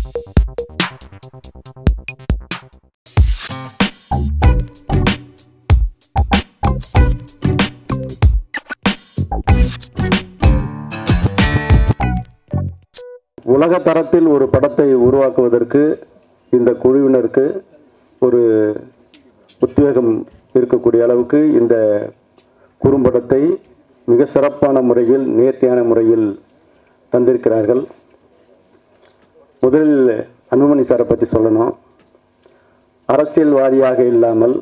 உலக தரத்தில் ஒரு படத்தை உருவாக்குவதற்கு இந்த குழுவினருக்கு ஒரு உத்வேகம் இருக்கக்கூடிய அளவுக்கு இந்த குறும்படத்தை மிக சிறப்பான முறையில் நேர்த்தியான முறையில் தந்திருக்கிறார்கள் முதலில் அன்புமணி சாரை பற்றி சொல்லணும் அரசியல்வாதியாக இல்லாமல்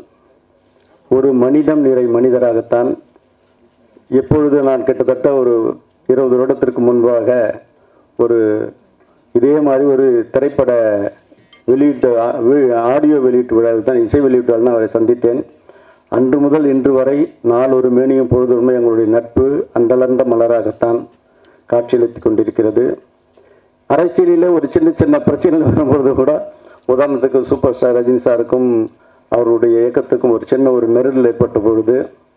ஒரு மனிதம் நிறை மனிதராகத்தான் எப்பொழுது நான் கிட்டத்தட்ட ஒரு இருபது வருடத்திற்கு முன்பாக ஒரு இதே மாதிரி ஒரு திரைப்பட வெளியீட்டு ஆ- வி- ஆடியோ வெளியீட்டு விழாவில் தான் இசை வெளியீட்டு விழாவில் அவரை சந்தித்தேன் அன்று முதல் இன்று வரை நாளொரு மேனியும் பொழுதுமே எங்களுடைய நட்பு அண்டலர்ந்த மலராகத்தான் காட்சியளித்துக் கொண்டிருக்கிறது அரசியலில் ஒரு சின்ன சின்ன பிரச்சனைகள் வரும்பொழுது கூட உதாரணத்துக்கு சூப்பர் ஸ்டார் ரஜினி சாருக்கும் அவருடைய இயக்கத்துக்கும் ஒரு சின்ன ஒரு நெருடல் ஏற்பட்ட பொழுது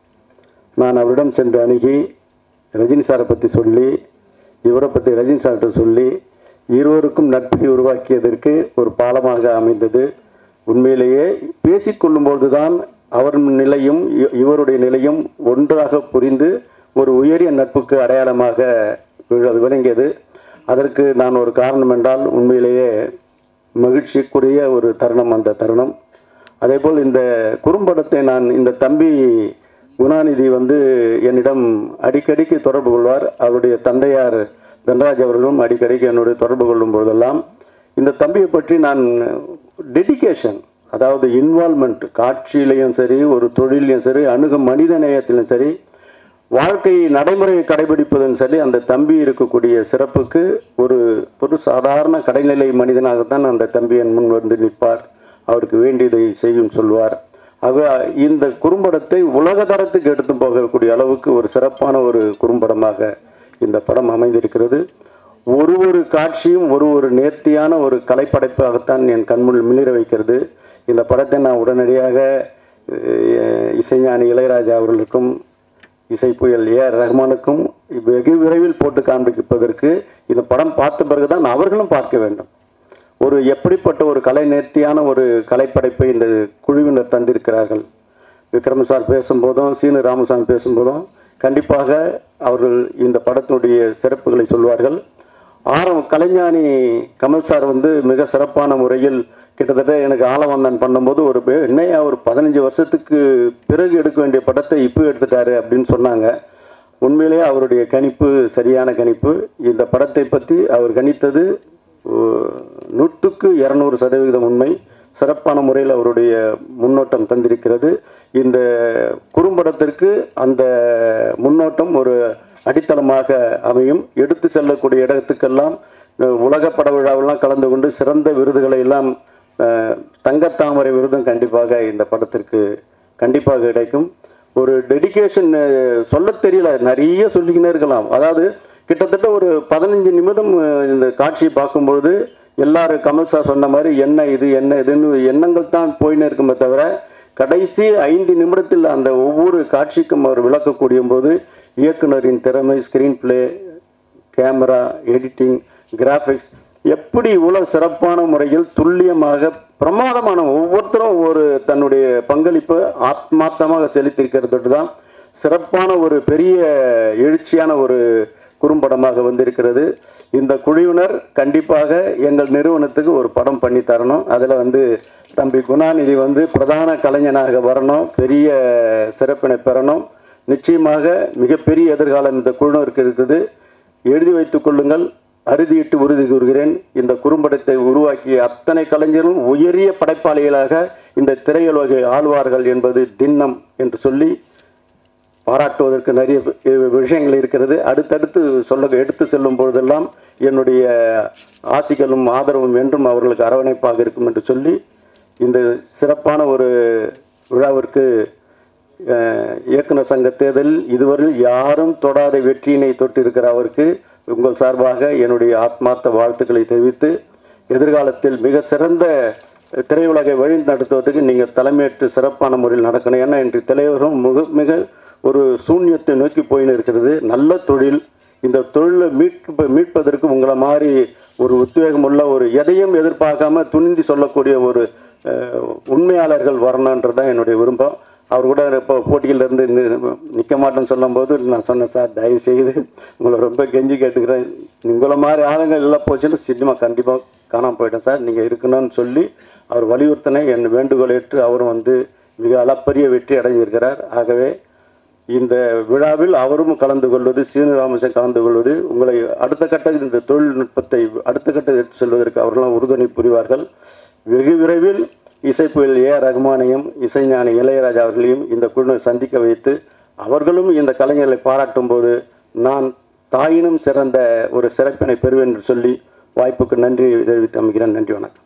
நான் அவரிடம் சென்று அணுகி ரஜினி சாரை பற்றி சொல்லி இவரை பற்றி ரஜினி சார்கிட்ட சொல்லி இருவருக்கும் நட்பை உருவாக்கியதற்கு ஒரு பாலமாக அமைந்தது உண்மையிலேயே பேசிக்கொள்ளும்போது தான் அவர் நிலையும் இ- இவருடைய நிலையும் ஒன்றாக புரிந்து ஒரு உயரிய நட்புக்கு அடையாளமாக வி- அது விளங்கியது அதற்கு நான் ஒரு காரணம் என்றால் உண்மையிலேயே மகிழ்ச்சிக்குரிய ஒரு தருணம் அந்த தருணம் அதேபோல் இந்த குறும்படத்தை நான் இந்த தம்பி குணாநிதி வந்து என்னிடம் அடிக்கடிக்கு தொடர்பு கொள்வார் அவருடைய தந்தையார் தன்ராஜ் அவர்களும் அடிக்கடிக்கு என்னுடைய தொடர்பு கொள்ளும் போதெல்லாம் இந்த தம்பியை பற்றி நான் டெடிகேஷன் அதாவது இன்வால்மெண்ட் காட்சியிலையும் சரி ஒரு தொழிலையும் சரி அணுகும் மனித நேயத்திலும் சரி வாழ்க்கை நடைமுறையை கடைபிடிப்பதும் சரி அந்த தம்பி இருக்கக்கூடிய சிறப்புக்கு ஒரு ஒரு சாதாரண கடைநிலை மனிதனாகத்தான் அந்த தம்பி என் முன் வந்து நிற்பார் அவருக்கு வேண்டியதை செய்யும் சொல்வார் ஆக இந்த குறும்படத்தை உலக தரத்துக்கு எடுத்து போகக்கூடிய அளவுக்கு ஒரு சிறப்பான ஒரு குறும்படமாக இந்த படம் அமைந்திருக்கிறது ஒரு ஒரு காட்சியும் ஒரு ஒரு நேர்த்தியான ஒரு கலைப்படைப்பாகத்தான் என் கண்முன் மிளிர வைக்கிறது இந்த படத்தை நான் உடனடியாக அஹ், இசைஞானி இளையராஜா அவர்களுக்கும் இசை புயல் ஏ ஆர் ரஹ்மானுக்கும் வெகு விரைவில் போட்டு காண்பிப்பதற்கு இந்த படம் பார்த்த பிறகுதான் அவர்களும் பார்க்க வேண்டும் ஒரு எப்படிப்பட்ட ஒரு கலை நேர்த்தியான ஒரு கலைப்படைப்பை இந்த குழுவினர் தந்திருக்கிறார்கள் விக்ரம் சார் பேசும்போதும் சீனு ராமசாமி பேசும்போதும் கண்டிப்பாக அவர்கள் இந்த படத்தினுடைய சிறப்புகளை சொல்வார்கள் ஆரம் கலைஞானி கமல் சார் வந்து மிக சிறப்பான முறையில் கிட்டத்தட்ட எனக்கு ஆலவந்தன் பண்ணும்போது ஒரு பே- என்னையா ஒரு பதினஞ்சு வருஷத்துக்கு பிறகு எடுக்க வேண்டிய படத்தை இப்போ எடுத்துட்டாரு அப்படின்னு சொன்னாங்க உண்மையிலேயே அவருடைய கணிப்பு சரியான கணிப்பு இந்த படத்தை பற்றி அவர் கணித்தது ஓ, நூற்றுக்கு இரநூறு சதவிகிதம் உண்மை சிறப்பான முறையில் அவருடைய முன்னோட்டம் தந்திருக்கிறது இந்த குறும்படத்திற்கு அந்த முன்னோட்டம் ஒரு அடித்தளமாக அமையும் எடுத்து செல்லக்கூடிய இடத்துக்கெல்லாம் அஹ், உலக பட விழாவெல்லாம் கலந்து கொண்டு சிறந்த விருதுகளை எல்லாம் அஹ், தங்கத்தாமரை விருதும் கண்டிப்பாக இந்த படத்திற்கு கண்டிப்பாக கிடைக்கும் ஒரு டெடிகேஷன் சொல்ல தெரியல நிறைய சொல்லிக்கினே இருக்கலாம் அதாவது கிட்டத்தட்ட ஒரு பதினஞ்சு நிமிடம் அஹ், இந்த காட்சியை பார்க்கும்பொழுது எல்லாரும் கமல் சார் சொன்ன மாதிரி என்ன இது என்ன இதுன்னு எண்ணங்கள் தான் போயின்னு இருக்குமே தவிர கடைசி ஐந்து நிமிடத்தில் அந்த ஒவ்வொரு காட்சிக்கும் அவர் விளக்கக்கூடிய போது இயக்குனரின் திறமை screenplay camera editing graphics எப்படி இவ்வளவு சிறப்பான முறையில் துல்லியமாக பிரமாதமான ஒவ்வொருத்தரும் ஒரு தன்னுடைய பங்களிப்பு ஆத்மார்த்தமாக செலுத்தியிருக்கிறது தான் சிறப்பான ஒரு பெரிய எழுச்சியான ஒரு குறும்படமாக வந்திருக்கிறது இந்த குழுவினர் கண்டிப்பாக எங்கள் நிறுவனத்துக்கு ஒரு படம் பண்ணி தரணும் அதில் வந்து தம்பி குணாநிதி வந்து பிரதான கலைஞனாக வரணும் பெரிய சிறப்பினை பெறணும் நிச்சயமாக மிகப்பெரிய எதிர்காலம் இந்த குழுவினருக்கு இருக்குது எழுதி வைத்துக் கொள்ளுங்கள் அறுதியிட்டு உறுதி கூறுகிறேன் இந்த குறும்படத்தை உருவாக்கிய அத்தனை கலைஞர்களும் உயரிய படைப்பாளிகளாக இந்த திரையுலகை ஆழ்வார்கள் என்பது திண்ணம் என்று சொல்லி பாராட்டுவதற்கு நிறைய வி- விஷயங்கள் இருக்கிறது அடுத்தடுத்து சொல்ல எடுத்து செல்லும் பொழுதெல்லாம் என்னுடைய ஆசிகளும் ஆதரவும் என்றும் அவர்களுக்கு அரவணைப்பாக இருக்கும் என்று சொல்லி இந்த சிறப்பான ஒரு விழாவிற்கு அஹ், இயக்குனர் சங்க தேர்தலில் இதுவரையில் யாரும் தொடாத வெற்றியினை தொட்டிருக்கிற அவருக்கு உங்கள் சார்பாக என்னுடைய ஆத்மார்த்த வாழ்த்துக்களை தெரிவித்து எதிர்காலத்தில் மிக சிறந்த திரையுலகை வழி நடத்துவதற்கு நீங்கள் தலைமையேற்று சிறப்பான முறையில் நடக்கணும் ஏன்னா இன்று திரையுலகம் மிக மிக ஒரு சூன்யத்தை நோக்கி போயின்னு இருக்கிறது நல்ல தொழில் இந்த தொழிலை மீட்ப மீட்பதற்கு உங்களை மாதிரி ஒரு உத்வேகமுள்ள ஒரு எதையும் எதிர்பார்க்காம துணிந்து சொல்லக்கூடிய ஒரு அஹ், உண்மையாளர்கள் வரணுன்றது தான் என்னுடைய விருப்பம் அவர் கூட இப்போ போட்டியில இருந்து நிற்க மாட்டேன்னு சொல்லும்போது நான் சொன்னேன் சார் தயவு செய்து உங்களை ரொம்ப கெஞ்சி கேட்டுக்கிறேன் உங்களை மாதிரி ஆளுங்க எல்லாம் போச்சுன்னா சினிமா கண்டிப்பாக காணாமல் போயிட்டேன் சார் நீங்கள் இருக்கணும்னு சொல்லி அவர் வலியுறுத்தின என் வேண்டுகோளை ஏற்று அவரும் வந்து மிக அளப்பரிய வெற்றி அடைஞ்சிருக்கிறார் ஆகவே இந்த விழாவில் அவரும் கலந்து கொள்வது சீனிராமசன் கலந்து கொள்வது உங்களை அடுத்த கட்ட இந்த தொழில்நுட்பத்தை அடுத்த கட்ட எடுத்து செல்வதற்கு அவர்களும் உறுதுணை புரிவார்கள் வெகு விரைவில் இசைப்புயல் ஏ ஆர் ரகுமானையும் இசைஞானி இளையராஜா அவர்களையும் இந்த குழுவை சந்திக்க வைத்து அவர்களும் இந்த கலைஞர்களை பாராட்டும் போது நான் தாயினும் சிறந்த ஒரு சிறப்பினை பெறுவேன் என்று சொல்லி வாய்ப்புக்கு நன்றி தெரிவித்து அமைக்கிறேன் நன்றி வணக்கம்